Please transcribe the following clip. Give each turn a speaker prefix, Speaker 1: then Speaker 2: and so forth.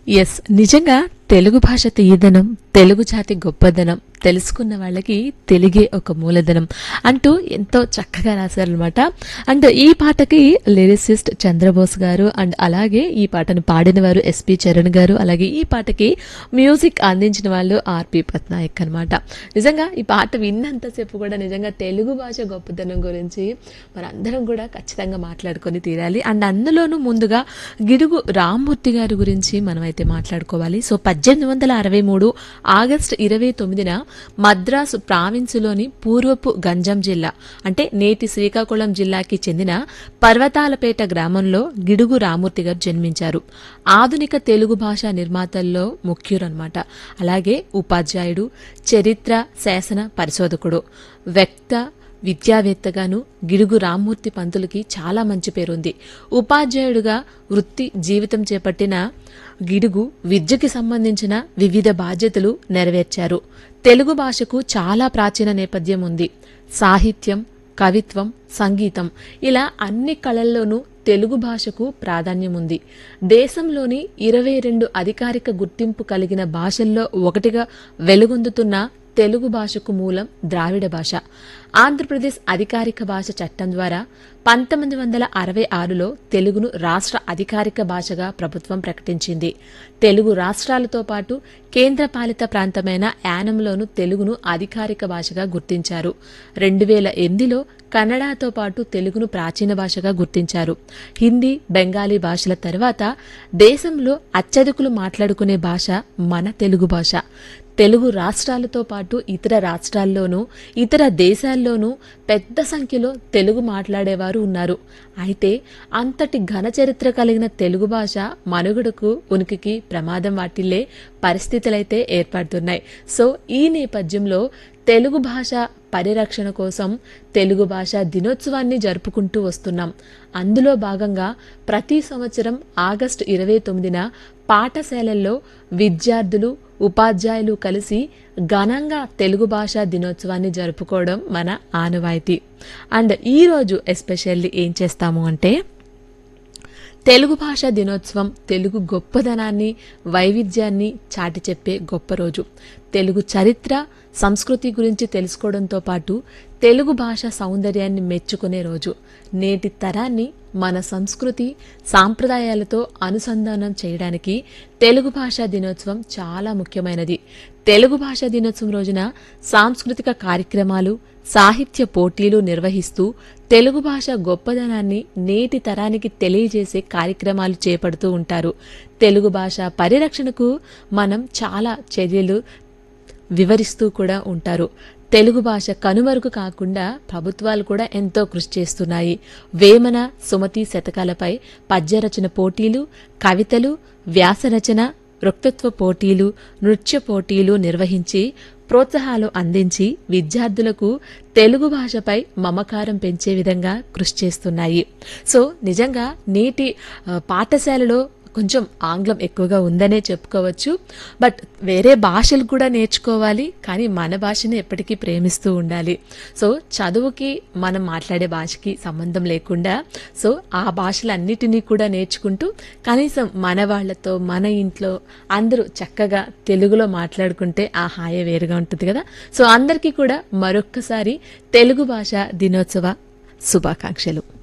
Speaker 1: yes నిజంగా తెలుగు భాష తీయదనం తెలుగు జాతి గొప్పదనం తెలుసుకున్న వాళ్ళకి తెలుగే ఒక మూలధనం అంటూ ఎంతో చక్కగా రాశారనమాట అండ్ ఈ పాటకి లిరిసిస్ట్ చంద్రబోస్ గారు అండ్ అలాగే ఈ పాటను పాడిన వారు ఎస్పి చరణ్ గారు అలాగే ఈ పాటకి మ్యూజిక్ అందించిన వాళ్ళు ఆర్పి పట్నాయక్ అనమాట నిజంగా ఈ పాట విన్నంతసేపు కూడా నిజంగా తెలుగు భాష గొప్పదనం గురించి మనందరం కూడా ఖచ్చితంగా మాట్లాడుకొని తీరాలి అండ్ అందులోనూ ముందుగా గిడుగు రామ్మూర్తి గారి గురించి మనం అయితే మాట్లాడుకోవాలి సో పద్దెనిమిది వందల అరవై మూడు ఆగస్టు ఇరవై తొమ్మిదిన మద్రాసు ప్రావిన్సులోని పూర్వపు గంజం జిల్లా అంటే నేటి శ్రీకాకుళం జిల్లాకి చెందిన పర్వతాలపేట గ్రామంలో గిడుగు రామూర్తి గారు జన్మించారు ఆధునిక తెలుగు భాషా నిర్మాతల్లో ముఖ్యురన్నమాట అలాగే ఉపాధ్యాయుడు చరిత్ర శాసన పరిశోధకుడు వ్యక్త విద్యావేత్తగాను గిడుగు రామ్మూర్తి పంతులకి చాలా మంచి పేరుంది ఉపాధ్యాయుడుగా వృత్తి జీవితం చేపట్టిన గిడుగు విద్యకి సంబంధించిన వివిధ బాధ్యతలు నెరవేర్చారు తెలుగు భాషకు చాలా ప్రాచీన నేపథ్యం ఉంది సాహిత్యం కవిత్వం సంగీతం ఇలా అన్ని కళల్లోనూ తెలుగు భాషకు ప్రాధాన్యం ఉంది దేశంలోని ఇరవై రెండు అధికారిక గుర్తింపు కలిగిన భాషల్లో ఒకటిగా వెలుగొందుతున్న తెలుగు భాషకు మూలం ద్రావిడ భాష ఆంధ్రప్రదేశ్ అధికారిక భాష చట్టం ద్వారా పంతొమ్మిది వందల అరవై ఆరులో తెలుగును రాష్ట్ర అధికారిక భాషగా ప్రభుత్వం ప్రకటించింది తెలుగు రాష్ట్రాలతో పాటు కేంద్రపాలిత ప్రాంతమైన యానంలోను తెలుగును అధికారిక భాషగా గుర్తించారు రెండు వేల ఎనిమిదిలో కన్నడతో పాటు తెలుగును ప్రాచీన భాషగా గుర్తించారు హిందీ బెంగాలీ భాషల తర్వాత దేశంలో అత్యధికులు మాట్లాడుకునే భాష మన తెలుగు భాష తెలుగు రాష్ట్రాలతో పాటు ఇతర రాష్ట్రాల్లోనూ ఇతర దేశాల్లోనూ పెద్ద సంఖ్యలో తెలుగు మాట్లాడేవారు ఉన్నారు అయితే అంతటి ఘన చరిత్ర కలిగిన తెలుగు భాష మనుగడకు ఉనికికి ప్రమాదం వాటిల్లే పరిస్థితులైతే ఏర్పడుతున్నాయి సో ఈ నేపథ్యంలో తెలుగు భాష పరిరక్షణ కోసం తెలుగు భాష దినోత్సవాన్ని జరుపుకుంటూ వస్తున్నాం అందులో భాగంగా ప్రతి సంవత్సరం ఆగస్టు ఇరవై తొమ్మిదిన పాఠశాలల్లో విద్యార్థులు ఉపాధ్యాయులు కలిసి ఘనంగా తెలుగు భాషా దినోత్సవాన్ని జరుపుకోవడం మన ఆనవాయితీ అండ్ ఈరోజు ఎస్పెషల్లీ ఏం చేస్తాము అంటే తెలుగు భాష దినోత్సవం తెలుగు గొప్పదనాన్ని వైవిధ్యాన్ని చాటి చెప్పే గొప్ప రోజు తెలుగు చరిత్ర సంస్కృతి గురించి తెలుసుకోవడంతో పాటు తెలుగు భాష సౌందర్యాన్ని మెచ్చుకునే రోజు నేటి తరాన్ని మన సంస్కృతి సాంప్రదాయాలతో అనుసంధానం చేయడానికి తెలుగు భాషా దినోత్సవం చాలా ముఖ్యమైనది తెలుగు భాషా దినోత్సవం రోజున సాంస్కృతిక కార్యక్రమాలు సాహిత్య పోటీలు నిర్వహిస్తూ తెలుగు భాష గొప్పదనాన్ని నేటి తరానికి తెలియజేసే కార్యక్రమాలు చేపడుతూ ఉంటారు తెలుగు భాష పరిరక్షణకు మనం చాలా చర్యలు వివరిస్తూ కూడా ఉంటారు తెలుగు భాష కనుమరుగు కాకుండా ప్రభుత్వాలు కూడా ఎంతో కృషి చేస్తున్నాయి వేమన సుమతి శతకాలపై పద్యరచన పోటీలు కవితలు వ్యాసరచన వక్తృత్వ పోటీలు నృత్య పోటీలు నిర్వహించి ప్రోత్సాహాలు అందించి విద్యార్థులకు తెలుగు భాషపై మమకారం పెంచే విధంగా కృషి చేస్తున్నాయి సో నిజంగా నేటి ఆ, పాఠశాలలో కొంచెం ఆంగ్లం ఎక్కువగా ఉందనే చెప్పుకోవచ్చు బట్ వేరే భాషలు కూడా నేర్చుకోవాలి కానీ మన భాషని ఎప్పటికీ ప్రేమిస్తూ ఉండాలి సో చదువుకి మనం మాట్లాడే భాషకి సంబంధం లేకుండా సో ఆ భాషలన్నిటినీ కూడా నేర్చుకుంటూ కనీసం మన వాళ్ళతో మన ఇంట్లో అందరూ చక్కగా తెలుగులో మాట్లాడుకుంటే ఆ హాయే వేరుగా ఉంటుంది కదా సో అందరికీ కూడా మరొక్కసారి తెలుగు భాష దినోత్సవ శుభాకాంక్షలు